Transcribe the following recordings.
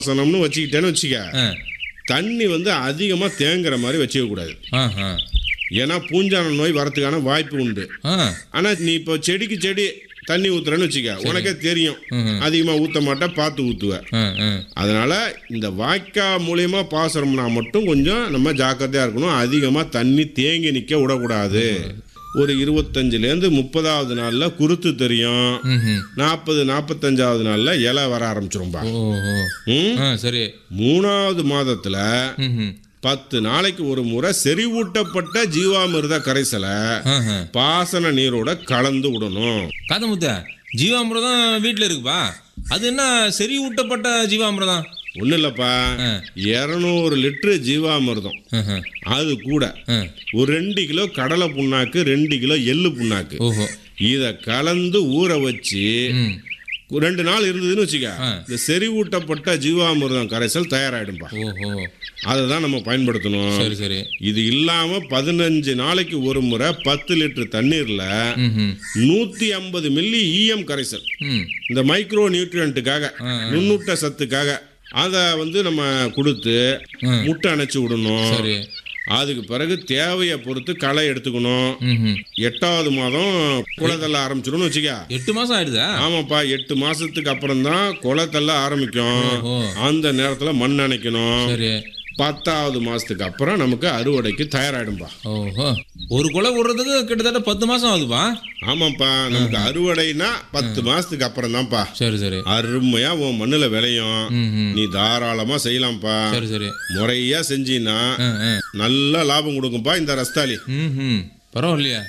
பாசனம்னு வச்சுக்கிட்டேன்னு வச்சுக்க ஆ தண்ணி வந்து அதிகமாக தேங்குற மாதிரி வச்சுக்க கூடாது ஆ ஆ ஏன்னா பூஞ்சான நோய் வரதுக்கான வாய்ப்பு உண்டு ஆ ஆனால் நீ இப்போ செடிக்கு செடி தண்ணி ஊத்துறேன்னு வச்சுக்க உனக்கே தெரியும் ம். அதிகமாக ஊற்ற மாட்டேன் பார்த்து ஊற்றுவ ஆ ஆ அதனால இந்த வாய்க்கா மூலியமா பாசனம்னா மட்டும் கொஞ்சம் நம்ம ஜாக்கிரதையா இருக்கணும் அதிகமாக தண்ணி தேங்கி நிற்க விடக்கூடாது ஒரு இருபத்தஞ்சிலேருந்து முப்பதாவது நாளில் குருத்து தெரியும் ம் நாற்பது நாற்பத்தஞ்சாவது நாளில் இலை வர ஆரம்பிச்சிரும்பா ஓ ஓ ம்? ஆ சரி மூணாவது மாதத்தில் ம் ம் பத்து நாளைக்கு ஒரு முறை செறிவூட்டப்பட்ட ஜீவாமிர்த கரைசலை ஆ ஆ பாசன நீரோட கலந்து விடணும் காதமுத்த ஜீவாமிரதம் வீட்டில் இருக்குப்பா அது என்ன செறி ஊட்டப்பட்ட ஜீவாமிரதம் ஒன்றும் இல்லைப்பா ஆ. இரநூறு லிட்டரு ஜீவாமிர்தம் ஆஹா. அது கூட ஆ. ஒரு ரெண்டு கிலோ கடலை புண்ணாக்கு ரெண்டு கிலோ எள்ளு புண்ணாக்கு ஓஹோ இதை கலந்து ஊற வச்சு ம் ஒரு ரெண்டு நாள் இருந்ததுன்னு வச்சுக்க ஆ. இந்த செறிவூட்டப்பட்ட ஜீவாமிர்தம் கரைசல் தயாராகிடும்பா ஓஹோ அதை தான் நம்ம பயன்படுத்தணும் சரி சரி இது இல்லாம பதினஞ்சு நாளைக்கு ஒரு முறை பத்து லிட்டர் தண்ணீர்ல ம் ம் நூத்தி ஐம்பது மில்லி ஈஎம் கரைசல் ம் இந்த மைக்ரோ நியூட்ரியன்ட்டுக்காக ஆ, நுண்ணூட்ட சத்துக்காக அதை வந்து நம்ம கொடுத்து ம். முட்டை அணைச்சி விடணும் சரி அதுக்கு பிறகு தேவையை பொறுத்து களை எடுத்துக்கணும் ம் ம் எட்டாவது மாதம் குளத்தள்ள ஆரம்பிச்சிடும்னு வச்சுக்க எட்டு மாசம் ஆயிடுதா ஆமாப்பா எட்டு மாசத்துக்கு அப்புறம் தான் குளத்தள்ள ஆரம்பிக்கும் ஓ அந்த நேரத்தில் மண் அணைக்கணும் சரி பத்தாவது மாசத்துக்கு அப்புறம் நமக்கு அறுவடைக்கு தயாராகிடும்பா ஓஹோ ஒரு கொலை விடுறதுக்கு கிட்டத்தட்ட பத்து மாசம் ஆகுதுப்பா ஆமாப்பா நமக்கு அறுவடைனா பத்து மாசத்துக்கு அப்புறம் தான்ப்பா சரி சரி அருமையா உன் மண்ணுல விளையும் ம் ம் நீ தாராளமா செய்யலாம்ப்பா சரி சரி முறையா செஞ்சீன்னா ஆ ஆ நல்ல லாபம் கொடுக்கும்பா இந்த ரஸ்தாலி ம் ம் பரவாயில்லையா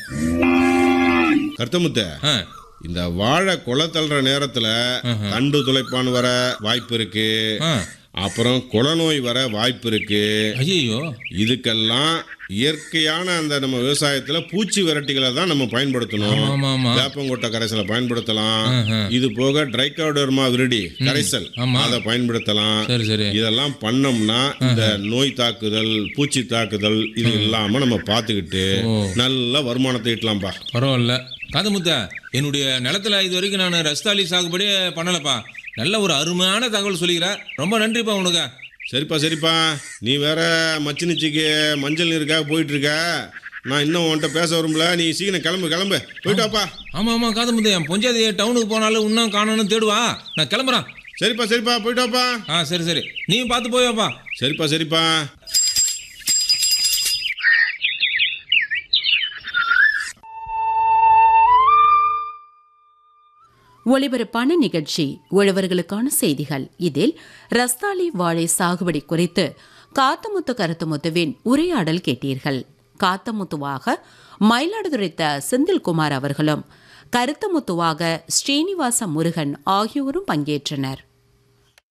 கருத்தமுத்த ஆ இந்த வாழை குலை தள்ளுற நேரத்துல தண்டு துளைப்பான் வர வாய்ப்பு இருக்கு ஆ அப்புறம் குளநோய் வர வாய்ப்பு இருக்கு ஐயோ இதுக்கெல்லாம் இயற்கையான அந்த நம்ம விவசாயத்துல பூச்சி விரட்டிகளை தான் நம்ம பயன்படுத்தணும் ஆமா ஆமா வேப்பங்கொட்டை கரைசலை பயன்படுத்தலாம் ஆஹா. இது போக ட்ரைகோடர்மா விரிடி கரைசல் ஆமா. அதை பயன்படுத்தலாம் சரி சரி இதெல்லாம் பண்ணோம்னா இந்த நோய் தாக்குதல் பூச்சி தாக்குதல் இது இல்லாம நம்ம பார்த்துக்கிட்டு ஓ. நல்ல வருமானத்தை ஈட்டலாம்ப்பா பரவாயில்ல காதமுத்தா என்னுடைய நிலத்துல இது வரைக்கும் நான் ரஸ்தாலி சாகுபடி பண்ணலப்பா நல்ல ஒரு அருமையான தகவல் சொல்லிக்கிற ரொம்ப நன்றிப்பா உனக்கு சரிப்பா சரிப்பா நீ வேற மச்சினிச்சிக்கு மஞ்சள் நீருக்காக போயிட்டு இருக்க நான் இன்னும் உன்கிட்ட பேச வரும்ல நீ சீக்கிரம் கிளம்பு கிளம்பு போயிட்டு வாப்பா ஆமா ஆமா காதமுத்து என் பொஞ்சாதி டவுனுக்கு போனாலும் இன்னும் காணணும் தேடுவா நான் கிளம்புறேன் சரிப்பா சரிப்பா போயிட்டு வாப்பா ஆ சரி சரி நீ பார்த்து போயப்பா சரிப்பா சரிப்பா ஒளிபரப்பான நிகழ்ச்சி உழவர்களுக்கான செய்திகள் இதில் ரஸ்தாலி வாழை சாகுபடி குறித்து காத்தமுத்து கருத்துமுத்துவின் உரையாடல் கேட்டீர்கள் காத்தமுத்துவாக மயிலாடுதுறை த செந்தில்குமார் அவர்களும் கருத்தமுத்துவாக ஸ்ரீனிவாச முருகன் ஆகியோரும் பங்கேற்றனர்